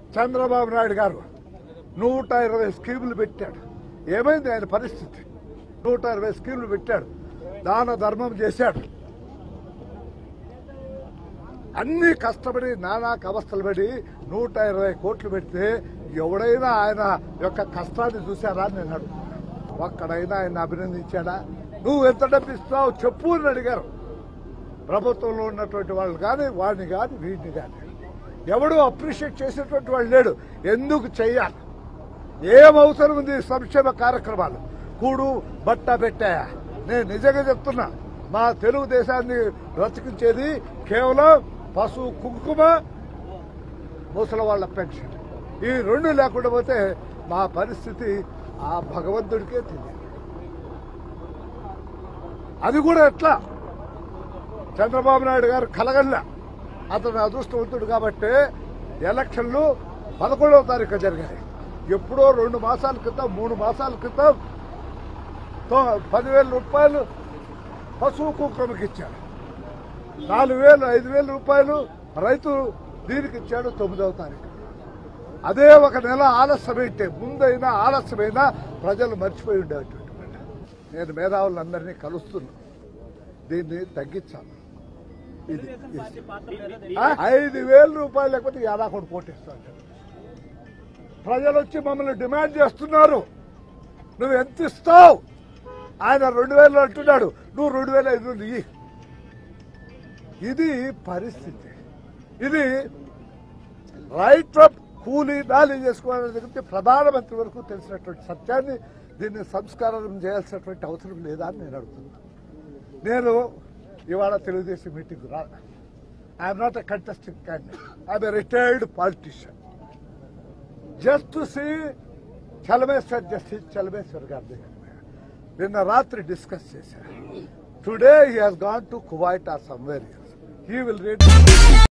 చంద్రబాబు నాయుడు గారు నూట ఇరవై స్కీములు పెట్టాడు ఏమైంది ఆయన పరిస్థితి నూట ఇరవై స్కీములు పెట్టాడు దాన ధర్మం చేశాడు అన్ని కష్టపడి నానా అవస్థలు పడి నూట ఇరవై కోట్లు పెడితే ఎవడైనా ఆయన యొక్క కష్టాన్ని చూశారా అని నేను అడుగుతున్నా ఒక్కడైనా ఆయన అభినందించాడా నువ్వు ఎంత డబ్బు ఇస్తావు చెప్పు అని అడిగారు ప్రభుత్వంలో ఉన్నటువంటి వాళ్ళు కానీ వాడిని కానీ వీడిని కానీ ఎవడు అప్రిషియేట్ చేసేటువంటి వాళ్ళు లేడు ఎందుకు చెయ్యాలి ఏం అవసరం ఉంది ఈ సంక్షేమ కార్యక్రమాలు కూడు బట్ట పెట్టాయా నేను నిజంగా చెప్తున్నా మా తెలుగుదేశాన్ని బ్రతికించేది కేవలం పశువు కుంకుమ ముసలి వాళ్ళ పెన్షన్ ఈ రెండు లేకుండా పోతే మా పరిస్థితి ఆ భగవంతుడికే తెలియదు అది కూడా ఎట్లా చంద్రబాబు నాయుడు గారు కలగల్లా అతను అదృష్టవంతుడు కాబట్టి ఎలక్షన్లు పదకొండవ తారీఖు జరిగాయి ఎప్పుడో రెండు మాసాల క్రితం మూడు మాసాల క్రితం తో- పదివేల రూపాయలు పశువు కుక్రమకి ఇచ్చాడు నాలుగు వేలు ఐదు వేల రూపాయలు రైతు దీనికి ఇచ్చాడు తొమ్మిదవ తారీఖు అదే ఒక నెల ఆలస్యమైతే ముందైనా ఆలస్యమైనా ప్రజలు మర్చిపోయి ఉండేటువంటి మాట. నేను మేధావులందరినీ కలుస్తున్నా దీన్ని తగ్గించాలి ఇది ఇది. ఆ? ఐదు వేల రూపాయలు లేకపోతే యాదాకోటి కోటేస్తాను ప్రజలు వచ్చి మమ్మల్ని డిమాండ్ చేస్తున్నారు నువ్వు ఎంత ఇస్తావు ఆయన రెండు వేలు అంటున్నాడు నువ్వు రెండు వేల ఐదు వందలు ఇయ్యి. ఇది పరిస్థితి ఇది రైట్ ఫ్రమ్ కూలీ నాలి చేసుకోవాలని దగ్గర ప్రధానమంత్రి వరకు తెలిసినటువంటి సత్యాన్ని దీన్ని సంస్కారం చేయాల్సినటువంటి అవసరం లేదా అని నేను అడుగుతున్నాను నేను ఇవాళ తెలుగుదేశం మీటింగ్ రా I'm not a contesting candidate I'm a retired politician just to see Chelameswar justice Chelameswar గారి దగ్గర నిన్న రాత్రి డిస్కస్ చేశారు today he has gone to Kuwait or somewhere he will read